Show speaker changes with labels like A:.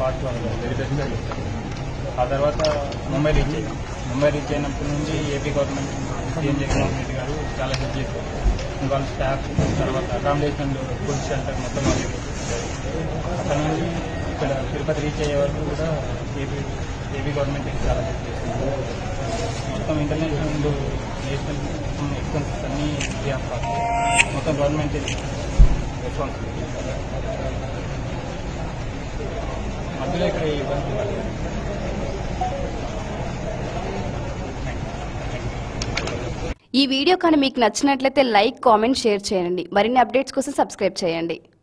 A: Part one very బెస్ట్గా చేశారు ఆ తర్వాత ముంబై రీచ్ అయ్యాం ముంబై రీచ్ అయినప్పటి నుంచి AP government CM Jaganmohan Reddy గారు చాలా హెల్ప్ చేశారు వాళ్ళ స్టాఫ్ తర్వాత అకామిడేషన్ ఫుడ్ షెల్టర్ మొత్తం వాళ్ళే అక్కడ నుండి ఇక్కడ తిరుపతి రీచ్ అయ్యే వరకు కూడా ఏపీ ఏపీ గవర్నమెంట్ చాలా హెల్ప్ చేసింది మొత్తం ఇంటర్నేషనల్ నేషనల్ ఎక్స్పెన్సెస్ అన్నీ ఫ్రీ ఆఫ్ కాస్ట్ మొత్తం గవర్నమెంట్ రెస్పాన్సిబిలిటీ మధ్యలో ఇక్కడ ఇబ్బంది పడలేదు.
B: ఈ వీడియో కానీ మీకు నచ్చినట్లయితే లైక్ కామెంట్ షేర్ చేయండి మరిన్ని అప్డేట్స్ కోసం సబ్స్క్రైబ్ చేయండి